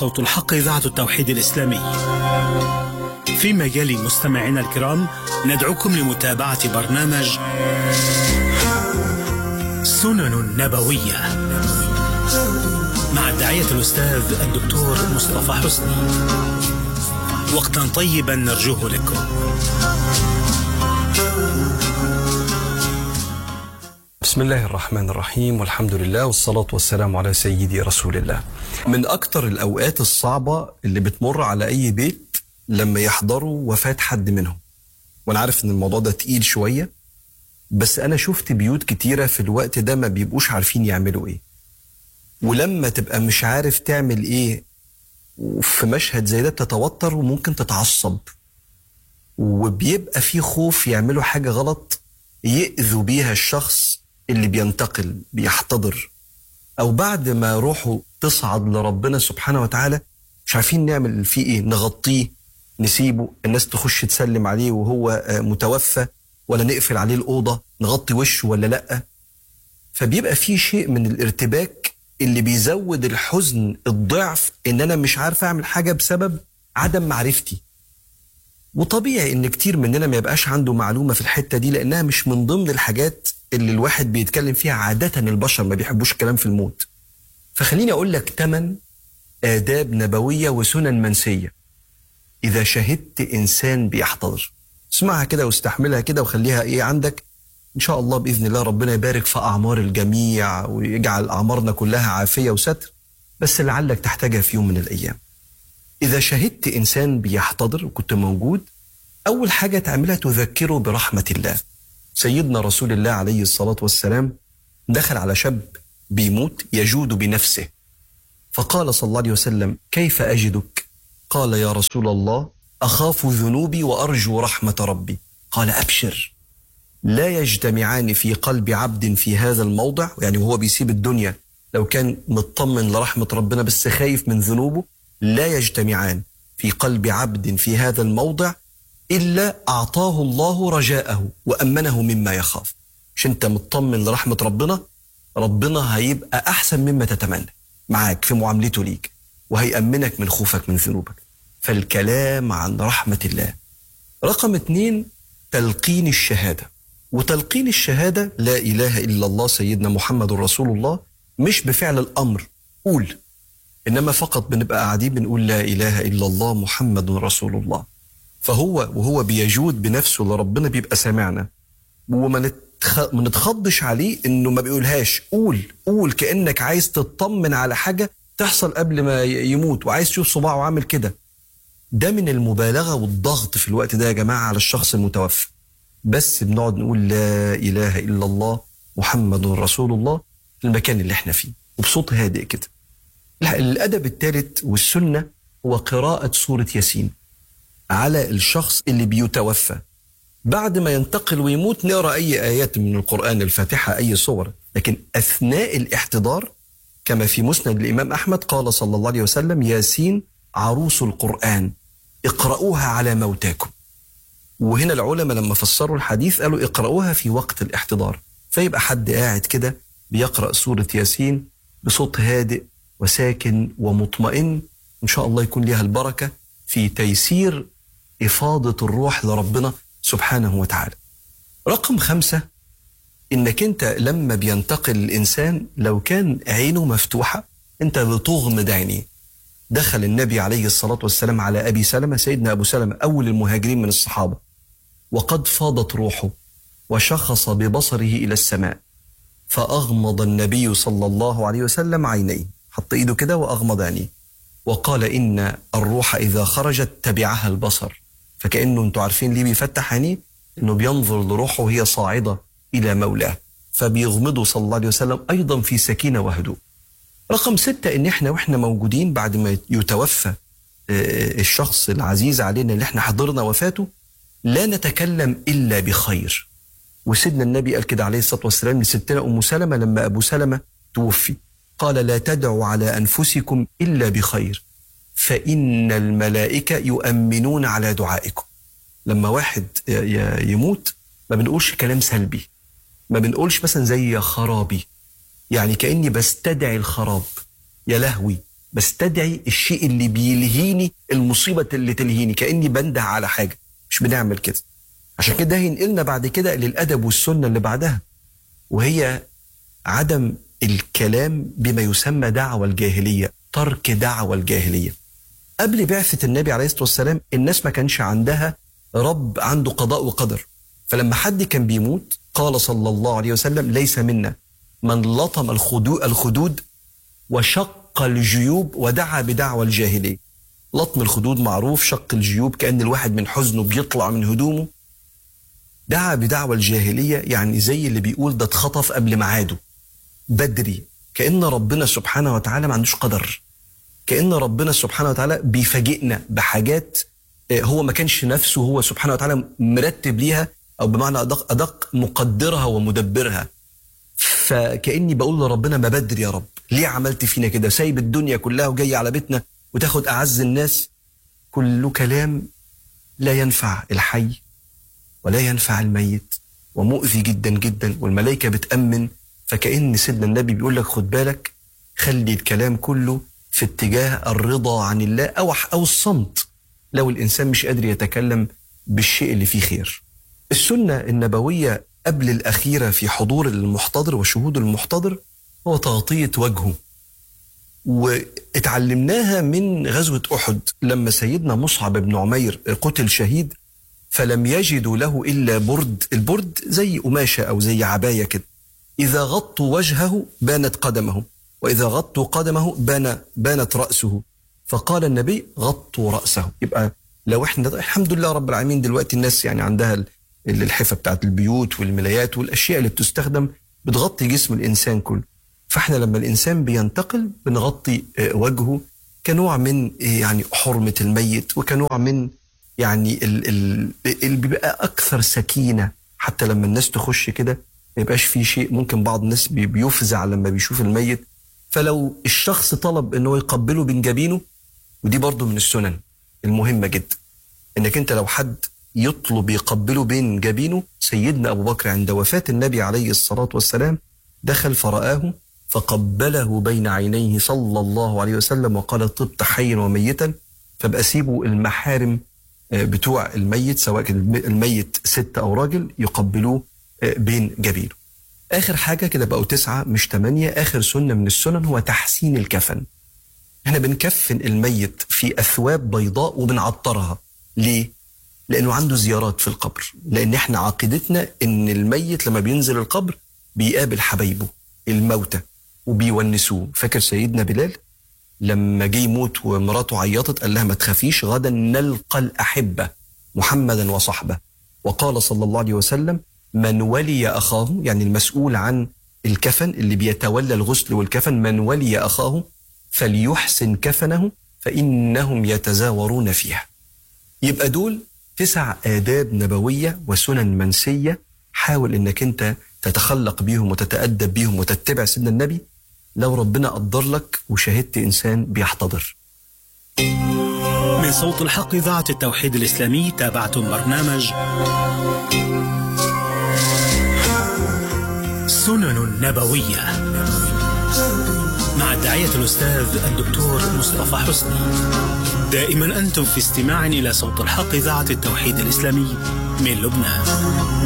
صوت الحق إذاعة التوحيد الإسلامي في مجال مستمعينا الكرام ندعوكم لمتابعة برنامج سنن نبوية مع الداعية الأستاذ الدكتور مصطفى حسني وقتا طيبا نرجوه لكم بسم الله الرحمن الرحيم والحمد لله والصلاة والسلام على سيدي رسول الله من أكتر الأوقات الصعبة اللي بتمر على أي بيت لما يحضروا وفاة حد منهم وأنا عارف إن الموضوع ده تقيل شوية بس أنا شفت بيوت كتيرة في الوقت ده ما بيبقوش عارفين يعملوا إيه ولما تبقى مش عارف تعمل إيه وفي مشهد زي ده بتتوتر وممكن تتعصب وبيبقى في خوف يعملوا حاجة غلط يأذوا بيها الشخص اللي بينتقل بيحتضر أو بعد ما روحه تصعد لربنا سبحانه وتعالى مش عارفين نعمل فيه إيه نغطيه نسيبه الناس تخش تسلم عليه وهو متوفى ولا نقفل عليه الأوضة نغطي وشه ولا لأ فبيبقى في شيء من الارتباك اللي بيزود الحزن الضعف ان انا مش عارف اعمل حاجه بسبب عدم معرفتي وطبيعي ان كتير مننا ما يبقاش عنده معلومه في الحته دي لانها مش من ضمن الحاجات اللي الواحد بيتكلم فيها عاده البشر ما بيحبوش الكلام في الموت فخليني اقول لك ثمان آداب نبوية وسنن منسية إذا شهدت إنسان بيحتضر اسمعها كده واستحملها كده وخليها إيه عندك إن شاء الله بإذن الله ربنا يبارك في أعمار الجميع ويجعل أعمارنا كلها عافية وستر بس لعلك تحتاجها في يوم من الأيام إذا شهدت إنسان بيحتضر وكنت موجود أول حاجة تعملها تذكره برحمة الله سيدنا رسول الله عليه الصلاة والسلام دخل على شاب بيموت يجود بنفسه فقال صلى الله عليه وسلم كيف أجدك قال يا رسول الله أخاف ذنوبي وأرجو رحمة ربي قال أبشر لا يجتمعان في قلب عبد في هذا الموضع يعني وهو بيسيب الدنيا لو كان مطمن لرحمة ربنا بس خايف من ذنوبه لا يجتمعان في قلب عبد في هذا الموضع إلا أعطاه الله رجاءه وأمنه مما يخاف مش أنت مطمن لرحمة ربنا ربنا هيبقى أحسن مما تتمنى معاك في معاملته ليك وهيأمنك من خوفك من ذنوبك فالكلام عن رحمة الله رقم اتنين تلقين الشهادة وتلقين الشهادة لا إله إلا الله سيدنا محمد رسول الله مش بفعل الأمر قول إنما فقط بنبقى قاعدين بنقول لا إله إلا الله محمد رسول الله فهو وهو بيجود بنفسه لربنا بيبقى سامعنا وما نتخ... ما نتخضش عليه انه ما بيقولهاش قول قول كانك عايز تطمن على حاجه تحصل قبل ما يموت وعايز تشوف صباعه عامل كده ده من المبالغه والضغط في الوقت ده يا جماعه على الشخص المتوفى بس بنقعد نقول لا اله الا الله محمد رسول الله في المكان اللي احنا فيه وبصوت هادئ كده الادب الثالث والسنه هو قراءه سوره ياسين على الشخص اللي بيتوفى بعد ما ينتقل ويموت نقرا اي ايات من القران الفاتحه اي صور لكن اثناء الاحتضار كما في مسند الامام احمد قال صلى الله عليه وسلم ياسين عروس القران اقرأوها على موتاكم وهنا العلماء لما فسروا الحديث قالوا اقرأوها في وقت الاحتضار فيبقى حد قاعد كده بيقرأ سورة ياسين بصوت هادئ وساكن ومطمئن إن شاء الله يكون لها البركة في تيسير إفاضة الروح لربنا سبحانه وتعالى رقم خمسة إنك أنت لما بينتقل الإنسان لو كان عينه مفتوحة أنت بتغمض عينيه دخل النبي عليه الصلاة والسلام على أبي سلمة سيدنا أبو سلمة أول المهاجرين من الصحابة وقد فاضت روحه وشخص ببصره إلى السماء فأغمض النبي صلى الله عليه وسلم عينيه حط إيده كده وأغمض عينيه وقال إن الروح إذا خرجت تبعها البصر فكأنه أنتوا عارفين ليه بيفتح عينيه إنه بينظر لروحه وهي صاعدة إلى مولاه فبيغمضه صلى الله عليه وسلم أيضا في سكينة وهدوء رقم ستة إن إحنا وإحنا موجودين بعد ما يتوفى الشخص العزيز علينا اللي إحنا حضرنا وفاته لا نتكلم إلا بخير وسيدنا النبي قال كده عليه الصلاة والسلام لستنا أم سلمة لما أبو سلمة توفي قال لا تدعوا على أنفسكم إلا بخير فإن الملائكة يؤمنون على دعائكم لما واحد يموت ما بنقولش كلام سلبي ما بنقولش مثلا زي يا خرابي يعني كأني بستدعي الخراب يا لهوي بستدعي الشيء اللي بيلهيني المصيبة اللي تلهيني كأني بنده على حاجة مش بنعمل كده عشان كده هينقلنا بعد كده للأدب والسنة اللي بعدها وهي عدم الكلام بما يسمى دعوة الجاهلية ترك دعوة الجاهلية قبل بعثة النبي عليه الصلاة والسلام الناس ما كانش عندها رب عنده قضاء وقدر فلما حد كان بيموت قال صلى الله عليه وسلم ليس منا من لطم الخدود, الخدود وشق الجيوب ودعا بدعوى الجاهلية لطم الخدود معروف شق الجيوب كأن الواحد من حزنه بيطلع من هدومه دعا بدعوى الجاهلية يعني زي اللي بيقول ده اتخطف قبل ميعاده بدري كأن ربنا سبحانه وتعالى ما عندوش قدر كأن ربنا سبحانه وتعالى بيفاجئنا بحاجات هو ما كانش نفسه هو سبحانه وتعالى مرتب ليها أو بمعنى أدق, أدق مقدرها ومدبرها فكأني بقول لربنا ما بدري يا رب ليه عملت فينا كده سايب الدنيا كلها وجاي على بيتنا وتاخد أعز الناس كل كلام لا ينفع الحي ولا ينفع الميت ومؤذي جدا جدا والملائكة بتأمن فكأن سيدنا النبي بيقول لك خد بالك خلي الكلام كله في اتجاه الرضا عن الله أو أو الصمت لو الإنسان مش قادر يتكلم بالشيء اللي فيه خير. السنة النبوية قبل الأخيرة في حضور المحتضر وشهود المحتضر هو تغطية وجهه. واتعلمناها من غزوة أحد لما سيدنا مصعب بن عمير قتل شهيد فلم يجدوا له إلا برد البرد زي قماشة أو زي عباية كده إذا غطوا وجهه بانت قدمه وإذا غطوا قدمه بان بانت رأسه فقال النبي غطوا رأسه يبقى لو احنا الحمد لله رب العالمين دلوقتي الناس يعني عندها الحفة بتاعت البيوت والملايات والأشياء اللي بتستخدم بتغطي جسم الإنسان كله فاحنا لما الإنسان بينتقل بنغطي وجهه كنوع من يعني حرمة الميت وكنوع من يعني اللي بيبقى أكثر سكينة حتى لما الناس تخش كده ما يبقاش في شيء ممكن بعض الناس بيفزع لما بيشوف الميت فلو الشخص طلب ان هو يقبله بين جبينه ودي برضه من السنن المهمه جدا انك انت لو حد يطلب يقبله بين جبينه سيدنا ابو بكر عند وفاه النبي عليه الصلاه والسلام دخل فرآه فقبله بين عينيه صلى الله عليه وسلم وقال طبت حيا وميتا فبقى سيبوا المحارم بتوع الميت سواء كان الميت ست او راجل يقبلوه بين جبينه اخر حاجه كده بقوا تسعه مش ثمانيه اخر سنه من السنن هو تحسين الكفن احنا بنكفن الميت في اثواب بيضاء وبنعطرها ليه لانه عنده زيارات في القبر لان احنا عقيدتنا ان الميت لما بينزل القبر بيقابل حبايبه الموتى وبيونسوه فاكر سيدنا بلال لما جه يموت ومراته عيطت قال لها ما تخافيش غدا نلقى الاحبه محمدا وصحبه وقال صلى الله عليه وسلم من ولي اخاه يعني المسؤول عن الكفن اللي بيتولى الغسل والكفن من ولي اخاه فليحسن كفنه فانهم يتزاورون فيها. يبقى دول تسع آداب نبوية وسنن منسية حاول انك انت تتخلق بيهم وتتأدب بيهم وتتبع سيدنا النبي لو ربنا قدر لك وشاهدت انسان بيحتضر. من صوت الحق إذاعة التوحيد الإسلامي تابعتم برنامج سنن نبوية مع الداعية الأستاذ الدكتور مصطفى حسني دائما أنتم في استماع إلى صوت الحق إذاعة التوحيد الإسلامي من لبنان